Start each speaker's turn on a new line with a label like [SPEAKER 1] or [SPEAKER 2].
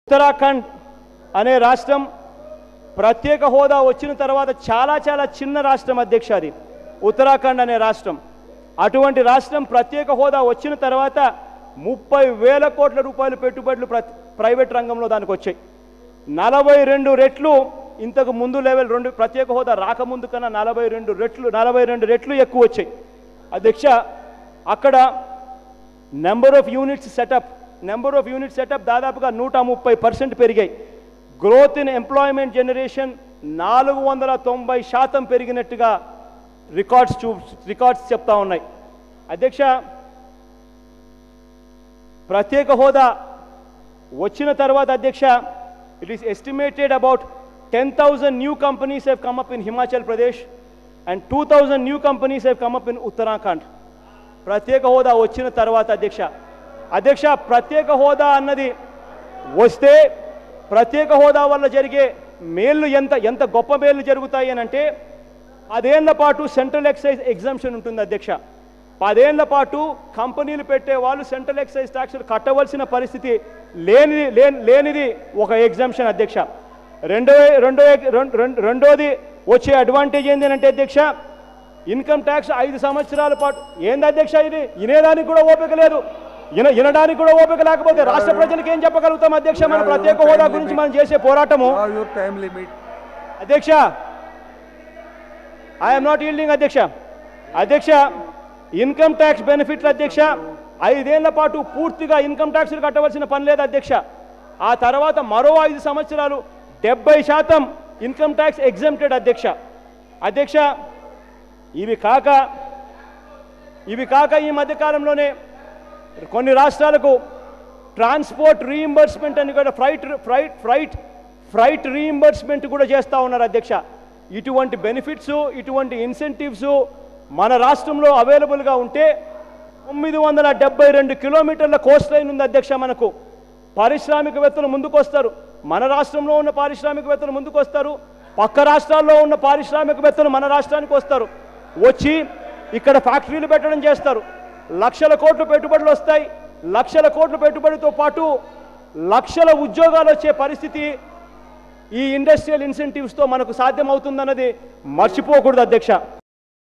[SPEAKER 1] ఉత్తరాఖండ్ అనే రాష్ట్రం ప్రత్యేక హోదా వచ్చిన తర్వాత చాలా చాలా చిన్న రాష్ట్రం అధ్యక్ష అది ఉత్తరాఖండ్ అనే రాష్ట్రం అటువంటి రాష్ట్రం ప్రత్యేక హోదా వచ్చిన తర్వాత ముప్పై వేల కోట్ల రూపాయలు పెట్టుబడులు ప్ర ప్రైవేట్ రంగంలో దానికి వచ్చాయి నలభై రెండు రెట్లు ఇంతకు ముందు లెవెల్ రెండు ప్రత్యేక హోదా రాకముందు కన్నా నలభై రెండు రెట్లు నలభై రెండు రెట్లు ఎక్కువ వచ్చాయి అధ్యక్ష అక్కడ number of units setup number of unit setup దాదాపుగా నూట ముప్పై పర్సెంట్ పెరిగాయి గ్రోత్ ఇన్ ఎంప్లాయ్మెంట్ జనరేషన్ నాలుగు వందల తొంభై శాతం పెరిగినట్టుగా రికార్డ్స్ చూ రికార్డ్స్ చెప్తా ఉన్నాయి అధ్యక్ష ప్రత్యేక హోదా వచ్చిన తర్వాత అధ్యక్ష it is estimated about ten thousand new companies have come up in Himachal Pradesh and two thousand new companies have come up in Uttarakhand ప్రత్యేక హోదా వచ్చిన తర్వాత అధ్యక్ష అధ్యక్ష ప్రత్యేక హోదా అన్నది వస్తే ప్రత్యేక హోదా వల్ల జరిగే మేళ్ళు ఎంత ఎంత గొప్ప మేళ్ళు జరుగుతాయి అని అంటే పదేళ్ల పాటు సెంట్రల్ ఎక్సైజ్ ఎగ్జామ్షన్ ఉంటుంది అధ్యక్ష పదేళ్ల పాటు కంపెనీలు పెట్టే వాళ్ళు సెంట్రల్ ఎక్సైజ్ ట్యాక్సులు కట్టవలసిన పరిస్థితి లేనిది లేని- లేనిది ఒక ఎగ్జామ్షన్ అధ్యక్ష రెండో రెండో రెం- రెం- రెండోది వచ్చే అడ్వాంటేజ్ ఏంటి అంటే అధ్యక్ష ఇన్కమ్ ట్యాక్స్ ఐదు సంవత్సరాల పాటు ఏంది అధ్యక్ష ఇది వినేదానికి కూడా ఓపిక లేదు విన వినడానికి కూడా ఓపిక లేకపోతే రాష్ట్ర ప్రజలకు ఏం చెప్పగలుగుతాం అధ్యక్ష మన ప్రత్యేక హోదా గురించి మనం చేసే పోరాటము
[SPEAKER 2] Now your time limit.
[SPEAKER 1] అధ్యక్ష ఐఎమ్ నాట్ ఈల్డింగ్ అధ్యక్ష అధ్యక్ష ఇన్కమ్ ట్యాక్స్ బెనిఫిట్లు అధ్యక్ష ఐదేళ్ల పాటు పూర్తిగా ఇన్కమ్ ట్యాక్స్లు కట్టవలసిన పని లేదు అధ్యక్ష ఆ తర్వాత మరో ఐదు సంవత్సరాలు డెబ్బై శాతం ఇన్కమ్ ట్యాక్స్ ఎగ్జామ్టెడ్ అధ్యక్ష అధ్యక్ష ఇవి కాక ఇవి కాక ఈ మధ్యకాలంలోనే కొన్ని రాష్ట్రాలకు ట్రాన్స్పోర్ట్ రీయింబర్స్మెంట్ అని కూడా freight freight freight freight reimbursement కూడా చేస్తూ ఉన్నారు అధ్యక్ష ఇటువంటి బెనిఫిట్స్ ఇటువంటి ఇన్సెంటివ్స్ మన రాష్ట్రంలో అవైలబుల్గా ఉంటే తొమ్మిది వందల డెబ్బై రెండు కిలోమీటర్ల కోస్ట్ లైన్ ఉంది అధ్యక్ష మనకు పారిశ్రామికవేత్తలు ముందుకొస్తారు మన రాష్ట్రంలో ఉన్న పారిశ్రామికవేత్తలు ముందుకొస్తారు పక్క రాష్ట్రాల్లో ఉన్న పారిశ్రామికవేత్తలు మన రాష్ట్రానికి వస్తారు వచ్చి ఇక్కడ ఫ్యాక్టరీలు పెట్టడం చేస్తారు లక్షల కోట్ల పెట్టుబడులు వస్తాయి లక్షల కోట్ల పెట్టుబడితో పాటు లక్షల ఉద్యోగాలు వచ్చే పరిస్థితి ఈ ఇండస్ట్రియల్ ఇన్సెంటివ్స్తో మనకు సాధ్యమవుతుందన్నది మర్చిపోకూడదు అధ్యక్ష